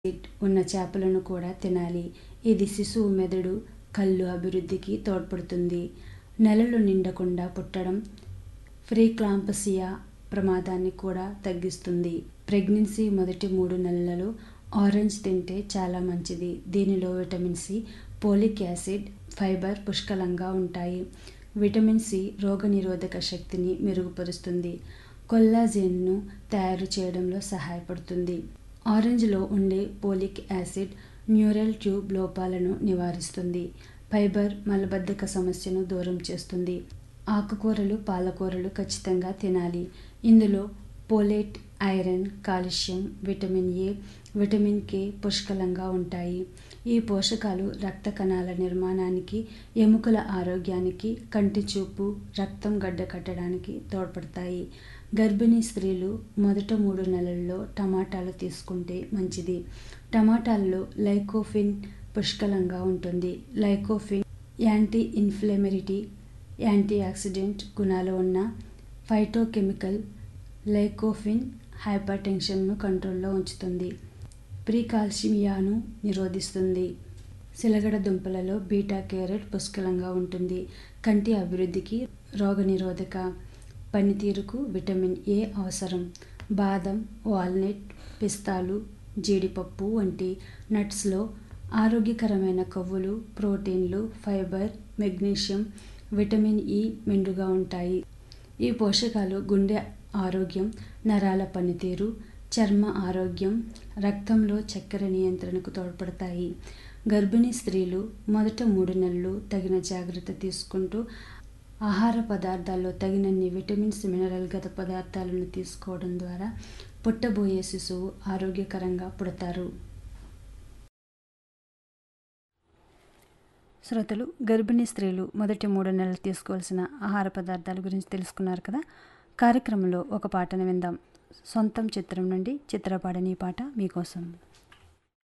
acid ఉన్న చేపలను కూడా తినాలి ఇది శిశువు మెదడు కళ్ళు అభివృద్ధికి తోడ్పడుతుంది నెలలు నిండకుండా పుట్టడం ప్రీక్లాంపసియా ప్రమాదాన్ని కూడా తగ్గిస్తుంది ప్రెగ్నెన్సీ మొదటి మూడు నెలలలో ఆరెంజ్ తింటే చాలా మంచిది దీనిలో vitamin C folic acid fiber పుష్కలంగా ఉంటాయి విటమిన్ సి రోగనిరోధక శక్తిని మెరుగుపరుస్తుంది కొల్లాజెన్ను తయారు చేయడంలో సహాయపడుతుంది ఆరెంజ్లో ఉండే పోలిక్ యాసిడ్ న్యూరల్ ట్యూబ్ లోపాలను నివారిస్తుంది ఫైబర్ మలబద్ధక సమస్యను దూరం చేస్తుంది ఆకుకూరలు పాలకూరలు ఖచ్చితంగా తినాలి ఇందులో folate iron calcium vitamin A vitamin K పుష్కలంగా ఉంటాయి ఈ పోషకాలు రక్త కణాల నిర్మాణానికి ఎముకల ఆరోగ్యానికి కంటి చూపు రక్తం గడ్డ కట్టడానికి తోడ్పడతాయి గర్భిణీ స్త్రీలు మొదట మూడు నెలల్లో టమాటాలు తీసుకుంటే మంచిది టమాటాల్లో లైకోఫిన్ పుష్కలంగా ఉంటుంది lycopene anti inflammatory antioxidant గుణాలు ఉన్న ఫైటోకెమికల్ లైకోఫిన్ హైపర్ టెన్షన్ను కంట్రోల్లో ఉంచుతుంది ప్రీకాల్సిమియాను నిరోధిస్తుంది సిలగడ దుంపలలో బీటా క్యారెట్ పుష్కలంగా ఉంటుంది కంటి అభివృద్ధికి రోగనిరోధక పనితీరుకు విటమిన్ ఏ అవసరం బాదం వాల్నట్ పిస్తాలు జీడిపప్పు వంటి నట్స్లో ఆరోగ్యకరమైన కొవ్వులు ప్రోటీన్లు ఫైబర్ మెగ్నీషియం విటమిన్ ఇ మెండుగా ఉంటాయి ఈ పోషకాలు గుండె ఆరోగ్యం నరాల పనితీరు చర్మ ఆరోగ్యం రక్తంలో చక్కెర నియంత్రణకు తోడ్పడతాయి గర్భిణీ స్త్రీలు మొదట మూడు నెలలు తగిన జాగ్రత్త తీసుకుంటూ ఆహార పదార్థాల్లో తగినన్ని విటమిన్స్ మినరల్ గత పదార్థాలను తీసుకోవడం ద్వారా పుట్టబోయే శిశువు ఆరోగ్యకరంగా పుడతారు శ్రోతలు గర్భిణీ స్త్రీలు మొదటి మూడు నెలలు తీసుకోవాల్సిన ఆహార పదార్థాల గురించి తెలుసుకున్నారు కదా కార్యక్రమంలో ఒక పాటను విందాం సొంతం చిత్రం నుండి చిత్రపాడని పాట మీకోసం